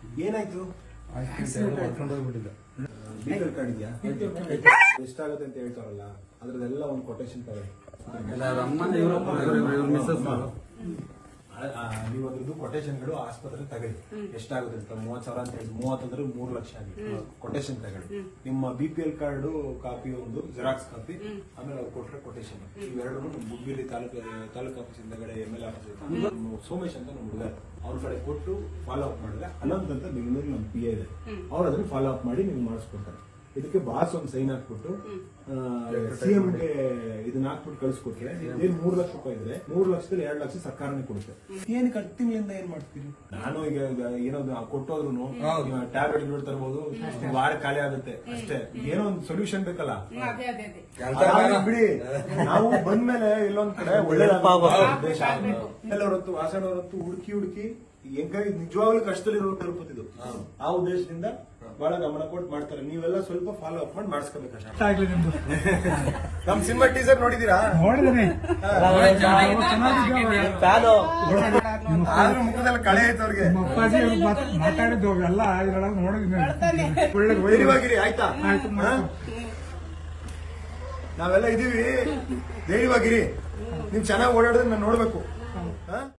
ಏನಾಯ್ತು ಕರ್ಕೊಂಡು ಹೋಗ್ಬಿಟ್ಟಿದ್ದ beaker card ಇದೆಯಾ ಎಷ್ಟಾಗುತ್ತೆ ಅಂತ ಹೇಳ್ತಾರಲ್ಲ ಅದ್ರದ್ದೆಲ್ಲ ಒಂದು ಕೊಟೇಶನ್ ತಗೊಳ್ಳಿ ಅಮ್ಮನ ಇವ್ರ ಇವ್ರ ಮಿಸ್ಸಸ್ ನೀವು ಅದ್ರದ್ದು ಕೊಟೇಶನ್ಗಳು ಆಸ್ಪತ್ರೆ ತಗೊಳ್ಳಿ ಎಷ್ಟಾಗುತ್ತೆ ಅಂತ ಮೂವತ್ ಸಾವಿರ ಅಂತ ಹೇಳಿ ಮೂವತ್ತಂದ್ರೆ ಮೂರು ಲಕ್ಷ ಆಗಿದೆ ಕೊಟೇಶನ್ ತಗೊಳ್ಳಿ ನಿಮ್ಮ B P L card copy ಒಂದು ಜೆರಾಕ್ಸ್ ಕಾಪಿ ಆಮೇಲೆ ಅವ್ರು ಕೊಟ್ರೆ ಕೊಟೇಶನ್ ಇವೆರಡು ಬುಗ್ಗಿಲಿ ತಾಲೂಕು ತಾಲೂಕು ಆಫೀಸ್ ಹಿಂದಗಡೆ ಎಮ್ ಎಲ್ ಆಫೀಸ್ ಸೋಮೇಶ್ ಅಂತ ನಮ್ಮ ಹುಡುಗ ಅವ್ರ ಕಡೆ ಕೊಟ್ಟು ಫಾಲೋ ಅಪ್ ಮಾಡಿದ್ರೆ ಅನಂತ್ ಅಂತ ಬೆಂಗಳೂರು ನಮ್ಮ ಪಿ ಇದೆ ಅವ್ರು ಅದನ್ನ ಫಾಲೋ ಅಪ್ ಮಾಡಿ ನಿಮ್ಗೆ ಮಾಡಿಸ್ಕೊಡ್ತಾರೆ ಇದಕ್ಕೆ ಬಾಸ್ ಒಂದು ಸೈನ್ ಹಾಕ್ಬಿಟ್ಟು ಸಿಎಂ ಗೆ ಇದನ್ನ ಹಾಕ್ಬಿಟ್ಟು ಕಳಿಸ್ಕೊಟ್ರೆ ಏನ್ ಮೂರ್ ಲಕ್ಷ ರೂಪಾಯಿ ಇದ್ರೆ ಮೂರ್ ಲಕ್ಷದಲ್ಲಿ ಎರಡ್ ಲಕ್ಷ ಸರ್ಕಾರನೇ ಕೊಡುತ್ತೆ ಏನ್ ಹತ್ತು ತಿಂಗಳಿಂದ ಏನ್ ಮಾಡ್ತೀರಿ ನಾನು ಈಗ ಈಗ ಏನೋ ಕೊಟ್ಟೋದ್ರು ಟ್ಯಾಬ್ಲೆಟ್ ಗಳು ತರ್ಬೋದು ವಾರ ಖಾಲಿ ಆಗುತ್ತೆ ಅಷ್ಟೇ ಏನೋ ಒಂದು ಸೊಲ್ಯೂಷನ್ ಬೇಕಲ್ಲ ಅದೇ ಅದೇ ಅದೇ ಅದಾಗ್ಲಿ ಬಿಡಿ ನಾವು ಬಂದ್ಮೇಲೆ ಎಲ್ಲೊಂದ್ ಕಡೆ ಒಳ್ಳೆ ದೇಶ ಎಲ್ಲವರತ್ತು ವಾಸನವರತ್ತು ಹುಡುಕಿ ಹುಡುಕಿ ಹೆಂಗ ನಿಜವಾಗ್ಲೂ ಕಷ್ಟದಲ್ಲಿರೋ ತಲುಪುತ್ತಿದ್ದು ಆ ಉದ್ದೇಶದಿಂದ ಬಹಳ ಗಮನ ಕೊಟ್ಟು ಮಾಡ್ತಾರೆ ನೀವೆಲ್ಲ ಸ್ವಲ್ಪ ಫಾಲೋ ಅಪ್ ಮಾಡಿ ಮಾಡಿಸ್ಕೋಬೇಕಷ್ಟೇ ಆಗ್ಲಿ ನಿಮ್ದು ನಮ್ ಸಿನಿಮಾ ಟೀಸರ್ ನೋಡಿದೀರಾ ನೋಡಿದ್ದೀನಿ ಆದ್ರೂ ಮುಖದಲ್ಲಿ ಕಳೆ ಆಯ್ತು ಅವ್ರಿಗೆ ನಮ್ಮ ಅಪ್ಪಾಜಿ ಅವ್ರು ಮಾತ್- ಮಾತಾಡಿದ್ದು ಅವೆಲ್ಲ ಇದ್ರೊಳಗೆ ನೋಡಿದ್ದೀನಿ ಒಳ್ಳೆ ಧೈರ್ಯವಾಗಿರಿ ಆಯ್ತಾ ಆಯ್ತು, ಹಾ? ನಾವೆಲ್ಲ ಇದೀವಿ ಧೈರ್ಯವಾಗಿರಿ ನೀವ್ ಚೆನ್ನಾಗಿ ಓಡಾಡಿದ್ರೆ ನಾನು ನೋಡ್ಬೇಕು ಹಾ